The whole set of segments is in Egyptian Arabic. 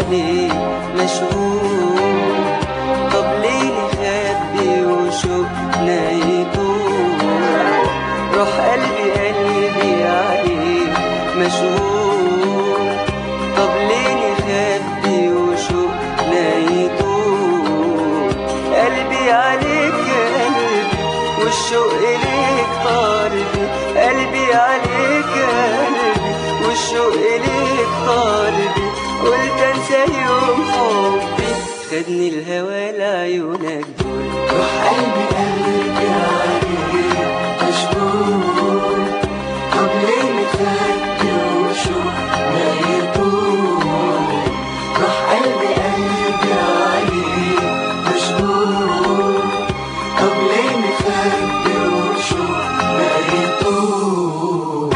عليك مشغول طب ليه نخبي وشوقنا يطول روح قلبي قلبي عليك مشغول طب ليه نخبي وشوقنا يطول قلبي عليك قلبي والشوق ليك طالبي قلبي عليك قلبي والشوق ليك طالبي قلت انسى يوم حبي خدني الهوى لعيونك دول روح قلبي قلبي عليك مشغول طب ليه مخبي وشوق ما يطول روح قلبي قلبي عليك مشغول طب ليه مخبي وشوق ما يطول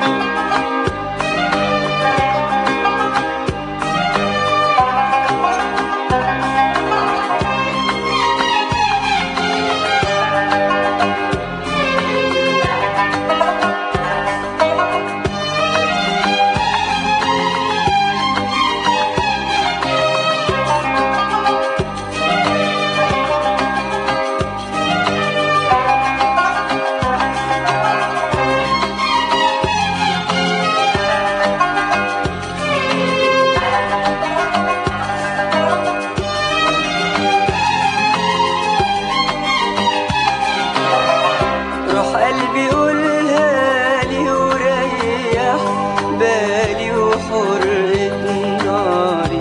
روح قلبي قولها لي وريح بالي وحرة ناري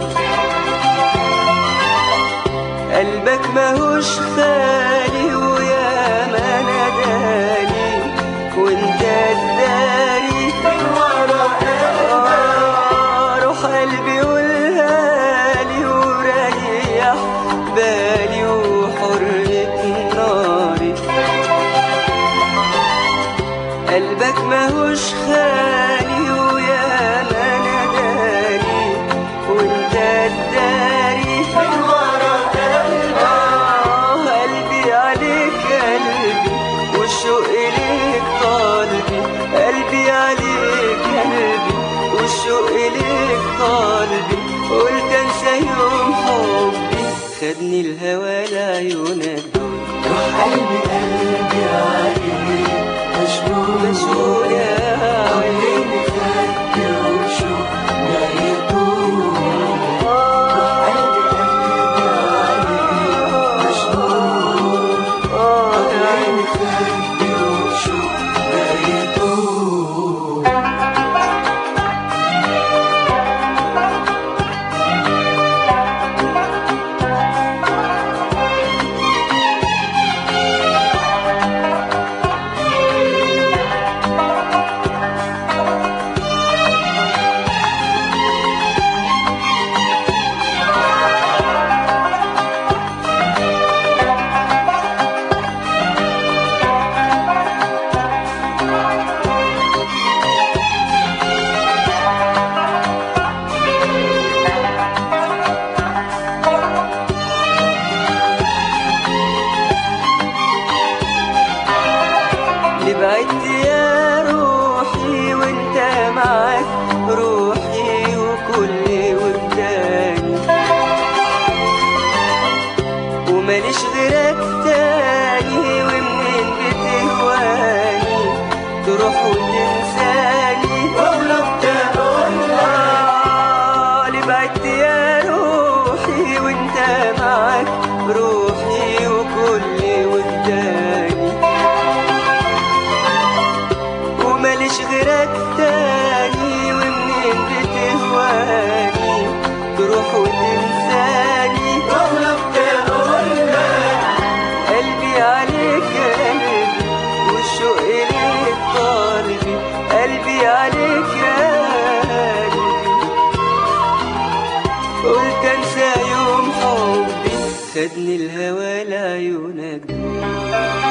قلبك ماهوش خالي ويا ما ناداني وانت الداري من ورا آه، روح قلبي قولها لي وريح بالي وحرة ناري قلبك ماهوش خالي ويا ما ناداني وانت الداري من ورا آه قلبي عليك قلبي والشوق ليك طالبي قلبي عليك قلبي والشوق ليك طالبي قلت انسى يوم حبي خدني الهوى لعيونك دول روح قلبي قلبي عليك مشغول مشغول يا طب عيني ليه مخبي وشوق ما يطول روح قلبي قلبي عليك مشغول طب ليه مخبي وشوق ما يطول اللي بعدت يا روحي وانت معاك روحي وكل وجداني وماليش غيرك تاني ومنين بتهواني تروح وتنساني قربت اقول آه، اللي بعدت يا روحي وانت معاك روحي وكل وجداني وماليش غيرك تاني ومنين بتهواني تروح وتنساني قربت اقول قلبي عليك قلبي والشوق ليك طالبي قلبي عليك يا قلبي قلت انسى يوم حبي خدني الهوى لعيونك دول